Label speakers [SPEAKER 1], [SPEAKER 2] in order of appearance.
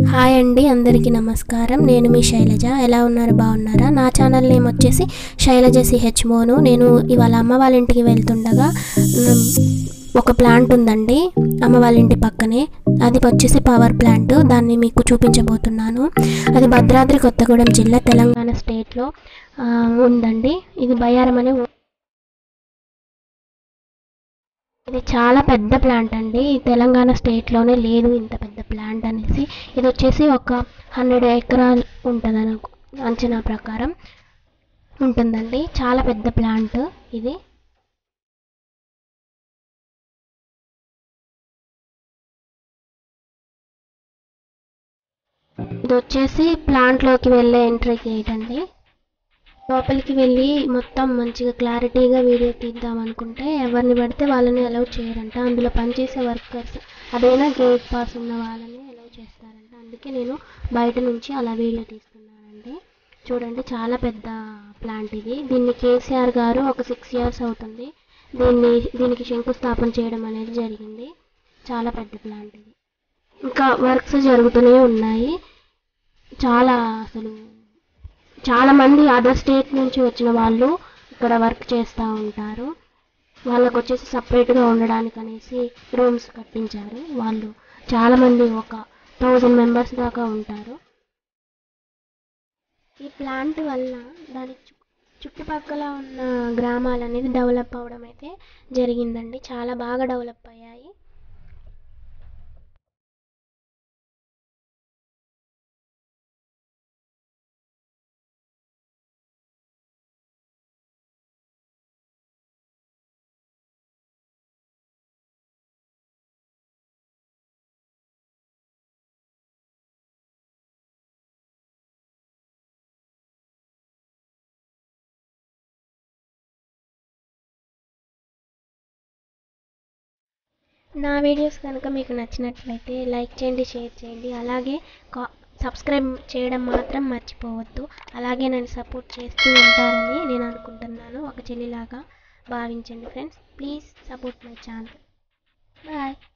[SPEAKER 1] hi అండి అందరికీ నమస్కారం నేను మీ శైలజ ఎలా ఉన్నారు బాగున్నారా నా ఛానల్ నేమ్ వచ్చేసి శైలజ సిహెచ్ మోను నేను ఇవాళ అమ్మ వాళ్ళ ఇంటికి వెళ్తుండగా మ్, ఒక ప్లాంట్ ఉందండి అమ్మ వాళ్ళ ఇంటి పక్కనే అది వచ్చేసి పవర్ ప్లాంట్ దాన్ని మీకు చూపించబోతున్నాను అది భద్రాద్రి కొత్తగూడెం జిల్లా తెలంగాణ స్టేట్లో ఆ, ఉందండి ఇది బయ్యారం అనే ఊ- ఇది చాలా పెద్ద ప్లాంట్ అండి ఈ తెలంగాణ స్టేట్లోనే లేదు ఇంత పెద్ద ప్లాంట్ అనేసి ఇది వచ్చేసి ఒక హండ్రెడ్ ఎకరాలు ఉంటుంది అనుకో అంచనా ప్రకారం ఉంటుందండి చాలా పెద్ద ప్లాంట్ ఇది ఇది వచ్చేసి ప్లాంట్లోకి వెళ్ళే ఎంట్రీ గేట్ అండి లోపలికి వెళ్ళి మొత్తం మంచిగా క్లారిటీగా వీడియో తీద్దాం అనుకుంటే ఎవరిని పడితే వాళ్ళని అలౌ చేయరంట అందులో పనిచేసే వర్కర్స్ అదైనా గేట్ పాస్ ఉన్న వాళ్ళని అలౌ చేస్తారంట అందుకే నేను బయట నుంచి అలా వీడియో తీస్తున్నానండి చూడండి చాలా పెద్ద ప్లాంట్ ఇది దీన్ని కేసీఆర్ గారు ఒక సిక్స్ ఇయర్స్ అవుతుంది దీన్ని దీనికి శంకుస్థాపన చేయడం అనేది జరిగింది చాలా పెద్ద ప్లాంట్ ఇది ఇంకా వర్క్స్ జరుగుతూనే ఉన్నాయి చాలా అసలు చాలా మంది అదర్ స్టేట్ నుంచి వచ్చిన వాళ్ళు ఇక్కడ వర్క్ చేస్తూ ఉంటారు వాళ్ళకు వచ్చేసి సపరేట్గా ఉండడానికి అనేసి రూమ్స్ కట్టించారు వాళ్ళు చాలా మంది ఒక థౌజండ్ మెంబర్స్ దాకా ఉంటారు ఈ ప్లాంట్ వల్ల దాని చు- చుట్టుపక్కల ఉన్న గ్రామాలు అనేది డెవలప్ అవ్వడం అయితే జరిగిందండి చాలా బాగా డెవలప్ అయ్యాయి నా వీడియోస్ కనుక మీకు నచ్చినట్లయితే లైక్ చేయండి షేర్ చేయండి అలాగే కా సబ్స్క్రైబ్ చేయడం మాత్రం మర్చిపోవద్దు అలాగే నన్ను సపోర్ట్ చేస్తూ ఉంటారని నేను అనుకుంటున్నాను ఒక చెల్లిలాగా భావించండి friends please support my channel bye